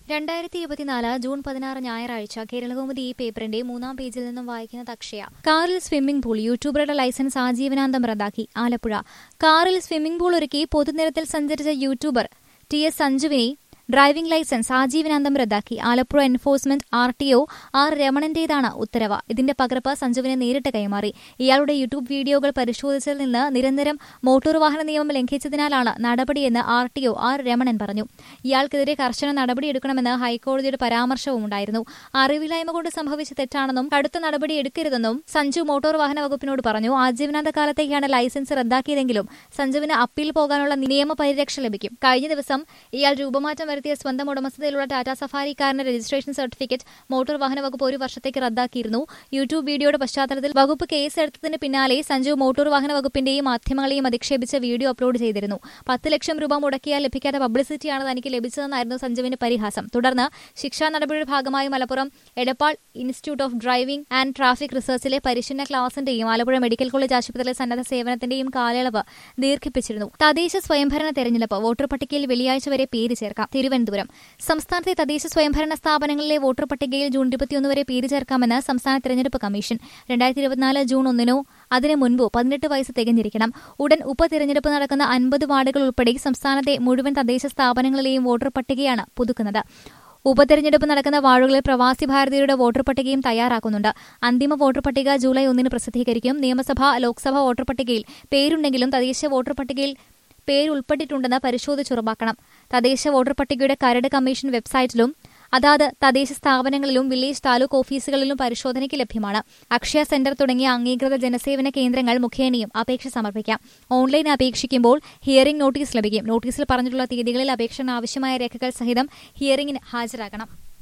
രണ്ടായിരത്തി ഇരുപത്തിനാല് ജൂൺ പതിനാറ് ഞായറാഴ്ച കേരളകൗമുദി ഈ പേപ്പറിന്റെ മൂന്നാം പേജിൽ നിന്നും വായിക്കുന്നത് അക്ഷയ കാറിൽ സ്വിമ്മിംഗ് പൂൾ യൂട്യൂബറുടെ ലൈസൻസ് ആജീവനാന്തം റദ്ദാക്കി ആലപ്പുഴ കാറിൽ സ്വിമ്മിംഗ് പൂൾ ഒരുക്കി പൊതുനിരത്തിൽ സഞ്ചരിച്ച യൂട്യൂബർ ടി എസ് സഞ്ജുവിനെ ഡ്രൈവിംഗ് ലൈസൻസ് ആജീവനാന്തം റദ്ദാക്കി Alappuzha enforcement R T O R രമണന്റേതാണ് ഉത്തരവ് ഇതിന്റെ പകർപ്പ് സഞ്ജുവിനെ നേരിട്ട് കൈമാറി ഇയാളുടെ യൂട്യൂബ് വീഡിയോകൾ പരിശോധിച്ചതിൽ നിന്ന് നിരന്തരം മോട്ടോർ വാഹന നിയമം ലംഘിച്ചതിനാലാണ് നടപടിയെന്ന് R T O R Ramanan പറഞ്ഞു ഇയാൾക്കെതിരെ കർശന നടപടിയെടുക്കണമെന്ന് ഹൈക്കോടതിയുടെ പരാമർശവും ഉണ്ടായിരുന്നു അറിവില്ലായ്മ കൊണ്ട് സംഭവിച്ച തെറ്റാണെന്നും കടുത്ത നടപടി എടുക്കരുതെന്നും സഞ്ജു മോട്ടോർ വാഹന വകുപ്പിനോട് പറഞ്ഞു ആജീവനാന്ത കാലത്തേക്കാണ് ലൈസൻസ് റദ്ദാക്കിയതെങ്കിലും സഞ്ജുവിന് അപ്പീൽ പോകാനുള്ള നിയമ പരിരക്ഷ ലഭിക്കും കഴിഞ്ഞ ദിവസം ഇയാൾ രൂപമാറ്റം വരുത്തിയ സ്വന്തം ഉടമസ്ഥതയിലുള്ള ടാറ്റാ സഫാരി കാറിന്റെ രജിസ്ട്രേഷൻ സർട്ടിഫിക്കറ്റ് മോട്ടോർ വാഹന വകുപ്പ് ഒരു വർഷത്തേക്ക് റദ്ദാക്കിയിരുന്നു യൂട്യൂബ് വീഡിയോയുടെ പശ്ചാത്തലത്തിൽ വകുപ്പ് കേസെടുത്തതിന് പിന്നാലെ സഞ്ജു മോട്ടോർ വാഹന വകുപ്പിന്റെയും മാധ്യമങ്ങളെയും അധിക്ഷേപിച്ച വീഡിയോ അപ്ലോഡ് ചെയ്തിരുന്നു പത്ത് ലക്ഷം രൂപ മുടക്കിയാൽ ലഭിക്കാത്ത പബ്ലിസിറ്റിയാണ് തനിക്ക് ലഭിച്ചതെന്നായിരുന്നു സഞ്ജുവിന്റെ പരിഹാസം തുടർന്ന് ശിക്ഷാ നടപടിയുടെ ഭാഗമായി Malappuram Edappal institute of driving and traffic റിസർച്ചിലെ പരിശീലന ക്ലാസിന്റെയും ആലപ്പുഴ മെഡിക്കൽ കോളേജ് ആശുപത്രിയിലെ സന്നദ്ധ സേവനത്തിന്റെയും കാലയളവ് ദീർഘിപ്പിച്ചിരുന്നു തദ്ദേശ സ്വയംഭരണ തെരഞ്ഞെടുപ്പ് വോട്ടർ പട്ടികയിൽ വെള്ളിയാഴ്ച വരെ പേര് ചേർക്കാം തിരുവനന്തപുരം സംസ്ഥാനത്തെ തദ്ദേശ സ്വയംഭരണ സ്ഥാപനങ്ങളിലെ വോട്ടർ പട്ടികയിൽ ജൂൺ ഇരുപത്തിയൊന്ന് വരെ പേര് ചേർക്കാമെന്ന് സംസ്ഥാന തെരഞ്ഞെടുപ്പ് കമ്മീഷൻ രണ്ടായിരത്തി ഇരുപത്തിനാല് ജൂൺ ഒന്നിനോ അതിനു മുൻപോ പതിനെട്ട് വയസ്സ് തികഞ്ഞിരിക്കണം ഉടൻ ഉപതെരഞ്ഞെടുപ്പ് നടക്കുന്ന അൻപത് വാർഡുകൾ ഉൾപ്പെടെ സംസ്ഥാനത്തെ മുഴുവൻ തദ്ദേശ സ്ഥാപനങ്ങളിലെയും വോട്ടർ പട്ടികയാണ് പുതുക്കുന്നത് ഉപതെരഞ്ഞെടുപ്പ് നടക്കുന്ന വാർഡുകളിൽ പ്രവാസി ഭാരതീയരുടെ വോട്ടർ പട്ടികയും തയ്യാറാക്കുന്നുണ്ട് അന്തിമ വോട്ടർ പട്ടിക ജൂലൈ ഒന്നിന് പ്രസിദ്ധീകരിക്കും നിയമസഭാ ലോക്സഭാ വോട്ടർ പട്ടികയിൽ പേരുണ്ടെങ്കിലും തദ്ദേശ വോട്ടർ പട്ടികയിൽ പേര് ഉൾപ്പെട്ടിട്ടുണ്ടെന്ന് പരിശോധിച്ചുറപ്പാക്കണം തദ്ദേശ വോട്ടർ പട്ടികയുടെ കരട് കമ്മീഷൻ വെബ്സൈറ്റിലും അതാത് തദ്ദേശ സ്ഥാപനങ്ങളിലും വില്ലേജ് താലൂക്ക് ഓഫീസുകളിലും പരിശോധനയ്ക്ക് ലഭ്യമാണ് അക്ഷയ സെന്റർ തുടങ്ങിയ അംഗീകൃത ജനസേവന കേന്ദ്രങ്ങൾ മുഖേനയും അപേക്ഷ സമർപ്പിക്കാം ഓൺലൈൻ അപേക്ഷിക്കുമ്പോൾ ഹിയറിംഗ് നോട്ടീസ് ലഭിക്കും നോട്ടീസിൽ പറഞ്ഞിട്ടുള്ള തീയതികളിൽ അപേക്ഷന് ആവശ്യമായ രേഖകൾ സഹിതം ഹിയറിംഗിന് ഹാജരാകണം